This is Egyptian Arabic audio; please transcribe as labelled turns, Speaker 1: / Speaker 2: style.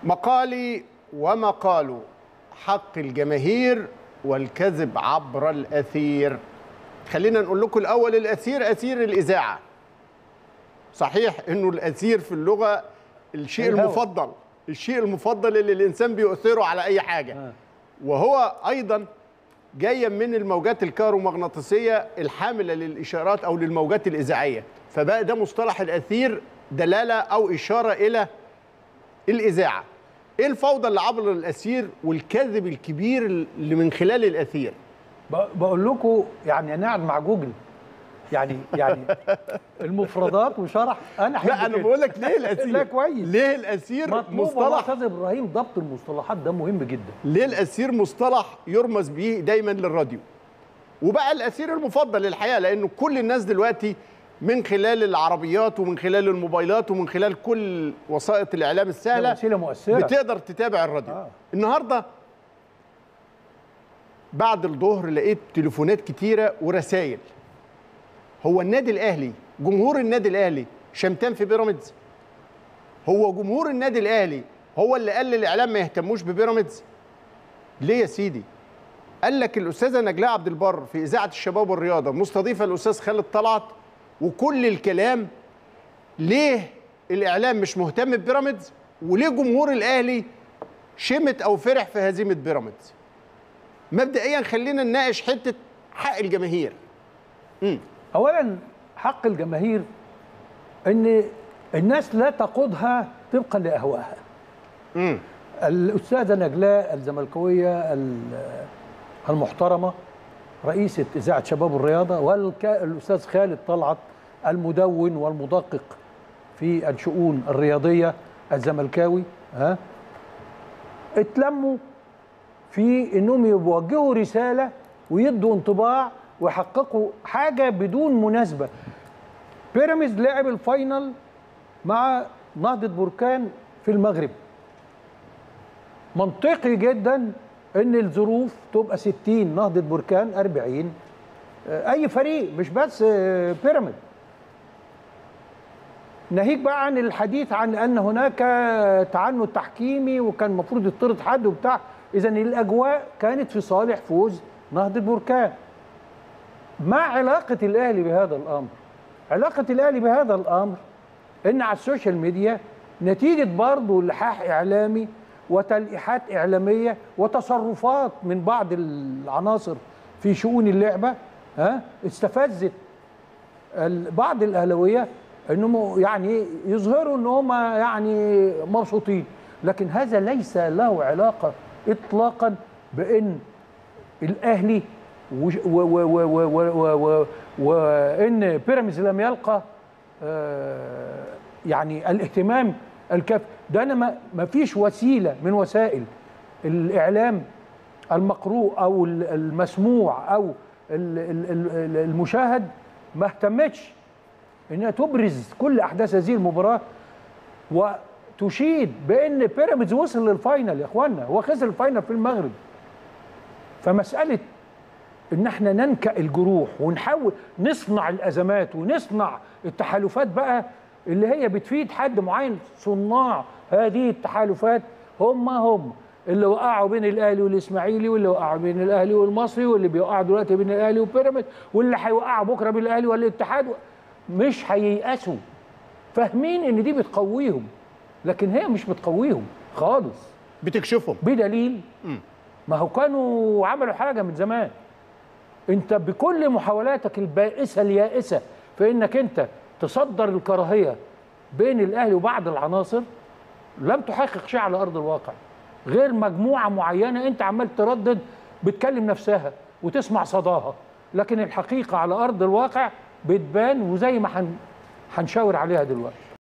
Speaker 1: مقالي ومقال حق الجماهير والكذب عبر الأثير خلينا نقول لكم الأول الأثير أثير الإذاعة صحيح أنه الأثير في اللغة الشيء
Speaker 2: الهوى.
Speaker 1: المفضل الشيء المفضل اللي الإنسان بيؤثره على أي حاجة
Speaker 2: آه.
Speaker 1: وهو أيضا جاية من الموجات الكهرومغناطيسية الحاملة للإشارات أو للموجات الإذاعية فبقى ده مصطلح الأثير دلالة أو إشارة إلى الإذاعة إيه الفوضى اللي عبر الأثير والكذب الكبير اللي من خلال الأثير
Speaker 2: ب- بقول لكم يعني انا قاعد مع جوجل يعني يعني المفردات وشرح انا أحب
Speaker 1: لا أنا
Speaker 2: كده.
Speaker 1: بقول لك ليه الأثير
Speaker 2: لا كويس
Speaker 1: ليه الأثير
Speaker 2: مطلوب
Speaker 1: مصطلح
Speaker 2: استاذ ابراهيم ضبط المصطلحات ده مهم جدا
Speaker 1: ليه الأثير مصطلح يرمز به دايما للراديو وبقى الأثير المفضل للحياة لأنه كل الناس دلوقتي من خلال العربيات ومن خلال الموبايلات ومن خلال كل وسائط الإعلام
Speaker 2: ده
Speaker 1: السهلة
Speaker 2: وسيله مؤثره
Speaker 1: بتقدر تتابع الراديو
Speaker 2: آه.
Speaker 1: آه. النهارده بعد الظهر لقيت تليفونات كتيره ورسائل هو النادي الاهلي جمهور النادي الاهلي شمتان في بيراميدز هو جمهور النادي الاهلي هو اللي قال للاعلام ما يهتموش ببيراميدز ليه يا سيدي قال لك الاستاذه نجلاء عبد البر في اذاعه الشباب والرياضه مستضيفه الاستاذ خالد طلعت وكل الكلام ليه الاعلام مش مهتم ببيراميدز وليه جمهور الاهلي شمت او فرح في هزيمه بيراميدز مبدئيا خلينا نناقش حته حق الجماهير
Speaker 2: اولا حق الجماهير ان الناس لا تقودها طبقا لاهوائها
Speaker 1: امم
Speaker 2: الاستاذه نجلاء الزملكاويه ال- المحترمه رئيسه اذاعه شباب الرياضه والاستاذ خالد طلعت المدون والمدقق في الشؤون الرياضيه الزملكاوي ها اتلموا في انهم يوجهوا رساله ويدوا انطباع ويحققوا حاجه بدون مناسبه بيراميدز لعب الفاينل مع نهضه بركان في المغرب منطقي جدا ان الظروف تبقى 60 نهضه بركان 40 آه، اي فريق مش بس آه، بيراميد ناهيك بقى عن الحديث عن ان هناك تعنت تحكيمي وكان المفروض يطرد حد وبتاع اذا الاجواء كانت في صالح فوز نهضه بركان ما علاقه الاهلي بهذا الامر علاقه الاهلي بهذا الامر ان على السوشيال ميديا نتيجه برضه لحاح اعلامي وتلقيحات اعلاميه وتصرفات من بعض العناصر في شؤون اللعبه ها استفزت ال- بعض الاهلاويه انهم يعني يظهروا ان هم يعني مبسوطين لكن هذا ليس له علاقه اطلاقا بان الاهلي وش- و- و- و- و- و- و- و- وان بيراميدز لم يلقى آه، يعني الاهتمام الكافي ده انا ما- ما فيش وسيله من وسائل الاعلام المقروء او ال- المسموع او ال- ال- ال- المشاهد ما اهتمتش انها تبرز كل احداث هذه المباراه وتشيد بان بيراميدز وصل للفاينل يا اخوانا هو خسر الفاينل في المغرب فمساله ان احنا ننكأ الجروح ونحاول نصنع الازمات ونصنع التحالفات بقى اللي هي بتفيد حد معين صناع هذه التحالفات هم هم اللي وقعوا بين الاهلي والاسماعيلي واللي وقعوا بين الاهلي والمصري واللي بيوقعوا دلوقتي بين الاهلي وبيراميدز واللي هيوقعوا بكره بين الاهلي والاتحاد مش هييأسوا فاهمين ان دي بتقويهم لكن هي مش بتقويهم خالص
Speaker 1: بتكشفهم
Speaker 2: بدليل ما هو كانوا عملوا حاجه من زمان انت بكل محاولاتك البائسه اليائسه في انك انت تصدر الكراهيه بين الاهلي وبعض العناصر لم تحقق شيء على ارض الواقع غير مجموعه معينه انت عمال تردد بتكلم نفسها وتسمع صداها لكن الحقيقه على ارض الواقع بتبان وزي ما هن- هنشاور عليها دلوقتي